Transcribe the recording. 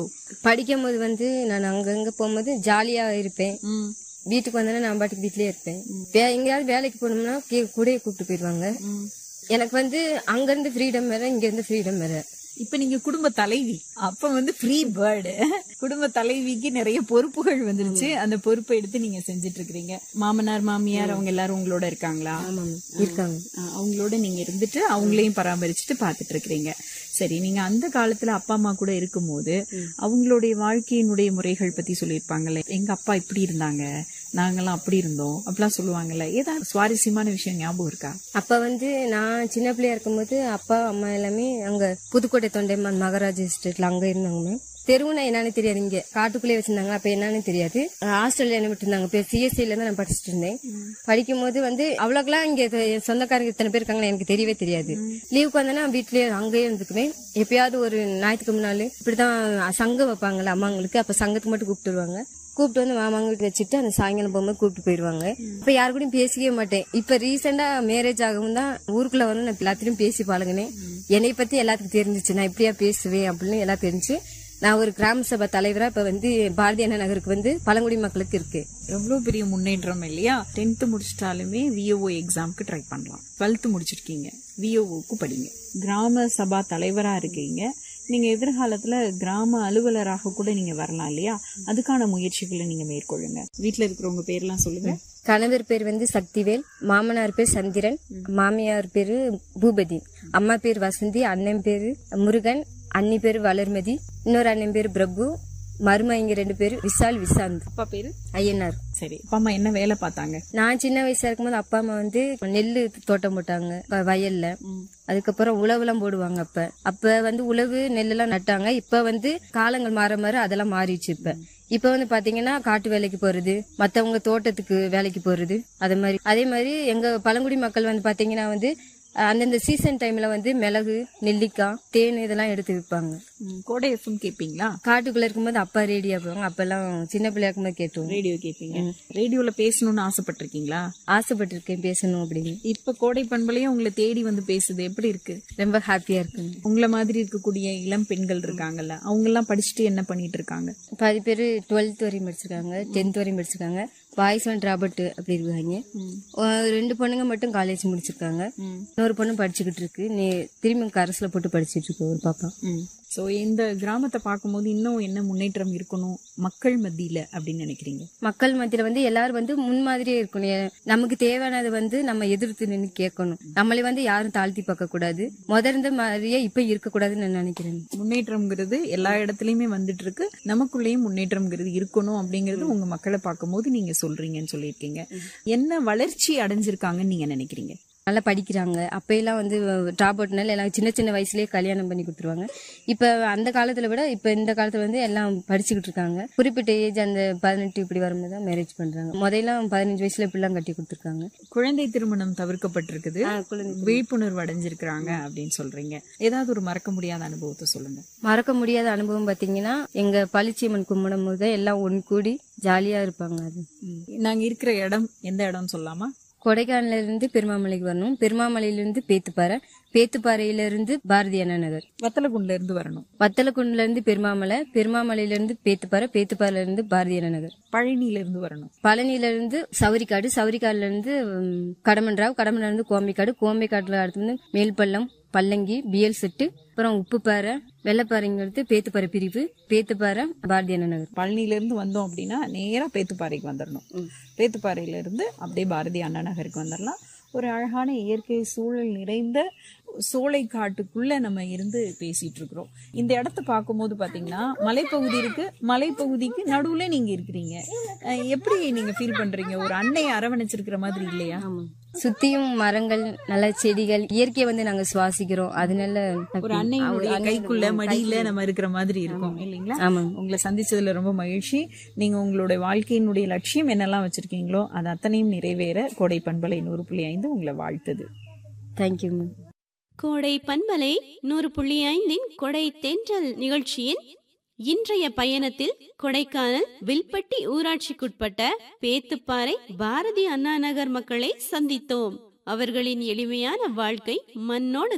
படிக்கும் போது வந்து நான் அங்கங்க போகும்போது ஜாலியா இருப்பேன் ம் வீட்டுக்கு வந்தேன்னா நான் பாட்டுக்கு வீட்லயே இருப்பேன் வே எங்கேயாவது வேலைக்கு போனோம்னா கீ- கூடயே கூப்பிட்டு போயிடுவாங்க ம் எனக்கு வந்து அங்க இருந்து ஃப்ரீடம் வேற இங்க இருந்து ஃப்ரீடம் வேற இப்ப நீங்க குடும்ப தலைவி அப்ப வந்து ஃப்ரீ பேர்டு குடும்ப தலைவிக்கு நிறைய பொறுப்புகள் வந்துருச்சு அந்த பொறுப்பை எடுத்து நீங்க செஞ்சுட்டு இருக்கிறீங்க மாமனார் மாமியார் அவங்க எல்லாரும் உங்களோட இருக்காங்களா ஆமாம் இருக்காங்க அஹ் அவங்களோட நீங்க இருந்துட்டு அவங்களையும் பராமரிச்சுட்டு பாத்துட்டு இருக்கிறீங்க சரி நீங்க அந்த காலத்துல அப்பா அம்மா கூட இருக்கும்போது அவங்களுடைய வாழ்க்கையினுடைய முறைகள் பத்தி சொல்லியிருப்பாங்கல்ல எங்க அப்பா இப்படி இருந்தாங்க நாங்கெல்லாம் அப்படி இருந்தோம் அப்படிலாம் சொல்லுவாங்கல்ல ஏதாவது சுவாரஸ்யமான விஷயம் ஞாபகம் இருக்கா அப்ப வந்து நான் சின்ன பிள்ளையா இருக்கும்போது அப்பா அம்மா எல்லாமே அங்க புதுக்கோட்டை தொண்டைமான் மகாராஜா எஸ்டேட்ல அங்க இருந்தாங்க தெருவுனா என்னன்னு தெரியாது இங்க காட்டுக்குள்ளே வச்சிருந்தாங்க அப்ப என்னன்னு தெரியாது ஹாஸ்டல்ல என்ன விட்டுருந்தாங்க இப்ப சிஎஸ்சில தான் நான் படிச்சுட்டு இருந்தேன் படிக்கும் போது வந்து அவ்வளோக்கெல்லாம் இங்க இது- என் சொந்தக்காரங்க இத்தனை பேர் இருக்காங்களா எனக்கு தெரியவே தெரியாது லீவுக்கு வந்தேன்னா வீட்லயே அங்கேயே இருந்துக்குவேன் எப்பயாவது ஒரு ஞாயிற்றுக்கு முன்னாள் இப்படிதான் சங்கம் வைப்பாங்கல்ல அம்மாங்களுக்கு அப்ப சங்கத்துக்கு மட்டும் கூப்பிட்டு வருவாங்க கூப்பிட்டு வந்து மாமாங்க வீட்டு வச்சுட்டு அந்த சாயங்காலம் போகும்போது கூப்பிட்டு போயிடுவாங்க இப்ப யாரு கூடயும் பேசிக்கவே மாட்டேன் இப்ப ரீசெண்டா மேரேஜ் ஆகவும் தான் ஊருக்குள்ள வந்து நான் எல்லாத்திலையும் பேசி பழகினேன் என்னை பத்தி எல்லாத்துக்கும் தெரிஞ்சிச்சு நான் இப்படியா பேசுவேன் அப்படின்னு எல்லாம் தெரிஞ்சு நான் ஒரு கிராம சபை தலைவரா இப்ப வந்து பாரதிய அண்ணா நகருக்கு வந்து பழங்குடி மக்களுக்கு இருக்கு எவ்வளவு பெரிய முன்னேற்றம் இல்லையா டென்த் முடிச்சிட்டாலுமே விஓஓ எக்ஸாம்க்கு ட்ரை பண்ணலாம் டுவெல்த் முடிச்சிருக்கீங்க விஓஓக்கு படிங்க கிராம சபா தலைவரா இருக்கீங்க நீங்க எதிர்காலத்துல கிராம அலுவலராக கூட நீங்க வரலாம் இல்லையா அதுக்கான முயற்சிகளை நீங்க மேற்கொள்ளுங்க வீட்ல இருக்கிறவங்க பேர்லாம் சொல்லுங்க கணவர் பேர் வந்து சக்திவேல் மாமனார் பேர் சந்திரன் மாமியார் பேரு பூபதி அம்மா பேர் வசந்தி அண்ணன் பேரு முருகன் அண்ணி பேரு வளர்மதி இன்னொரு அண்ணன் பேரு பிரபு மருமா இங்க ரெண்டு பேரு விஷால் விசாந்த் அப்பா பேரு ஐயனார் சரி அப்பா அம்மா என்ன வேலை பார்த்தாங்க நான் சின்ன வயசா இருக்கும்போது அப்பா அம்மா வந்து நெல்லு தோட்டம் போட்டாங்க வ- வயல்ல அதுக்கப்புறம் உழவுலாம் போடுவாங்க அப்ப அப்ப வந்து உழவு நெல்லெல்லாம் நட்டாங்க இப்ப வந்து காலங்கள் மாற மாற அதெல்லாம் மாறிடுச்சு இப்ப இப்ப வந்து பாத்தீங்கன்னா காட்டு வேலைக்கு போறது மத்தவங்க தோட்டத்துக்கு வேலைக்கு போறது அது மாதிரி அதே மாதிரி எங்க பழங்குடி மக்கள் வந்து பாத்தீங்கன்னா வந்து அஹ், அந்தந்த சீசன் டைம்ல வந்து மிளகு நெல்லிக்காய் தேன் இதெல்லாம் எடுத்து விற்பாங்க ம், கோடை எஃப்எம் கேப்பீங்களா காட்டுக்குள்ள இருக்கும்போது அப்பா ரேடியா போவாங்க அப்பெல்லாம் சின்ன பிள்ளையா இருக்கும்போது கேட்டுவோம் ரேடியோ கேப்பீங்க ரேடியோல பேசணும்னு ஆசைப்பட்டிருக்கீங்களா ஆசைப்பட்டிருக்கேன் பேசணும் அப்படின்னு இப்ப கோடை பண்பலையும் உங்களை தேடி வந்து பேசுது எப்படி இருக்கு ரொம்ப ஹாப்பியா இருக்குங்க உங்கள மாதிரி இருக்கக்கூடிய இளம் பெண்கள் இருக்காங்கல்ல அவங்க எல்லாம் படிச்சுட்டு என்ன பண்ணிட்டு இருக்காங்க பாதி பேர் டுவெல்த் வரையும் படிச்சிருக்காங்க டென்த் வரையும் படிச்சிருக்காங்க பாய்ஸ் அண்ட் ராபர்ட் அப்படி இருக்காங்க ஒரு ரெண்டு பொண்ணுங்க மட்டும் காலேஜ் முடிச்சிருக்காங்க இன்னொரு பொண்ணு படிச்சுக்கிட்டு இருக்கு நீ திரும்பி கரஸ்ல போட்டு படிச்சிட்டு இருக்கு ஒரு பாப்பா சோ இந்த கிராமத்தை பார்க்கும்போது இன்னும் என்ன முன்னேற்றம் இருக்கணும் மக்கள் மத்தியில அப்படின்னு நினைக்கிறீங்க மக்கள் மத்தியில வந்து எல்லாரும் வந்து முன்மாதிரியே இருக்கணும் ஏ- நமக்கு தேவையானது வந்து நம்ம எதிர்த்து நின்று கேட்கணும் நம்மளை வந்து யாரும் தாழ்த்தி பார்க்க கூடாது முதர்ந்த மாதிரியே இப்ப இருக்கக்கூடாதுன்னு நான் நினைக்கிறேன் முன்னேற்றம்ங்கிறது எல்லா இடத்துலயுமே வந்துட்டு இருக்கு நமக்குள்ளேயும் முன்னேற்றம்ங்கிறது இருக்கணும் அப்படிங்கறது உங்க மக்களை பார்க்கும்போது நீங்க சொல்றீங்கன்னு சொல்லியிருக்கீங்க என்ன வளர்ச்சி அடைஞ்சிருக்காங்கன்னு நீங்க நினைக்கிறீங்க நல்லா படிக்கிறாங்க அப்பெல்லாம் வந்து ட்ராப் அவுட்னால எல்லாம் சின்ன சின்ன வயசுலயே கல்யாணம் பண்ணி கொடுத்துருவாங்க இப்ப அந்த காலத்துல விட இப்ப இந்த காலத்துல வந்து எல்லாம் படிச்சுக்கிட்டு இருக்காங்க குறிப்பிட்ட ஏஜ் அந்த பதினெட்டு இப்படி வரும்போது தான் மேரேஜ் பண்றாங்க முதல்லாம் பதினஞ்சு வயசுல இப்படிலாம் கட்டி கொடுத்துருக்காங்க குழந்தை திருமணம் தவிர்க்கப்பட்டிருக்குது விழிப்புணர்வு அடைஞ்சிருக்கிறாங்க அப்படின்னு சொல்றீங்க ஏதாவது ஒரு மறக்க முடியாத அனுபவத்தை சொல்லுங்க மறக்க முடியாத அனுபவம் பாத்தீங்கன்னா எங்க பளிச்சியம்மன் கும்பிடும் போது எல்லாம் ஒன்று கூடி ஜாலியா இருப்பாங்க அது நாங்க இருக்கிற இடம் எந்த இடம்னு சொல்லலாமா கொடைக்கானல இருந்து பெருமாமலைக்கு வரணும் பெருமாமலையில இருந்து பேத்துப்பாறை பேத்துப்பாறையில இருந்து பாரதி அண்ணா நகர் வத்தலகுண்டுல இருந்து வரணும் வத்தலக்குண்டுல இருந்து பெருமாமலை பெருமாமலையில இருந்து பேத்துப்பாறை பேத்துப்பாறையில இருந்து பாரதி அண்ணா நகர் பழனியில இருந்து வரணும் பழனியில இருந்து சவுரிக்காடு சவுரிக்காடுல இருந்து ம், கடமன்றாவ் கடமன்றாவ் இருந்து கோம்பிக்காடு கோம்பிக்காட்டுல அடுத்து வந்து மேல்பள்ளம் பல்லங்கி பிஎல் செட்டு அப்புறம் உப்புப்பாறை வெள்ளப்பாறைங்கிறது பேத்துப்பாறை பிரிவு பேத்துப்பாறை பாரதி அண்ணா நகர் பழனியில இருந்து வந்தோம் அப்படின்னா நேரா பேத்துப்பாறைக்கு வந்துடணும் பேத்துப்பாறையில இருந்து அப்படியே பாரதி அண்ணா நகருக்கு வந்துடலாம் ஒரு அழகான இயற்கை சூழல் நிறைந்த சோலை காட்டுக்குள்ள நம்ம இருந்து பேசிட்டு இருக்கிறோம் இந்த இடத்த பார்க்கும்போது பாத்தீங்கன்னா மலைப்பகுதி இருக்கு மலைப்பகுதிக்கு நடுவுல நீங்க இருக்கிறீங்க அஹ் எப்படி நீங்க ஃபீல் பண்றீங்க ஒரு அன்னையை அரவணைச்சிருக்கிற மாதிரி இல்லையா சுத்தியும் மரங்கள் நல்ல செடிகள் இயற்கையை வந்து நாங்க சுவாசிக்கிறோம் அதனால ஒரு அன்னையினுடைய கைக்குள்ள மடியில நம்ம இருக்கிற மாதிரி இருக்கும் இல்லைங்களா ஆமாங்க உங்களை சந்திச்சதுல ரொம்ப மகிழ்ச்சி நீங்க உங்களுடைய வாழ்க்கையினுடைய லட்சியம் என்னெல்லாம் வச்சிருக்கீங்களோ அது அத்தனையும் நிறைவேற கோடை பண்பலை நூறு புள்ளி ஐந்து உங்களை வாழ்த்துது தேங்க்யூ மேம் கோடை பண்பலை நூறு புள்ளி ஐந்தின் கொடை தென்றல் நிகழ்ச்சியின் இன்றைய பயணத்தில் கொடைக்கானல் வில்பட்டி ஊராட்சிக்குட்பட்ட பேத்துப்பாறை பாரதி அண்ணா நகர் மக்களை சந்தித்தோம் அவர்களின் எளிமையான வாழ்க்கை மண்ணோடு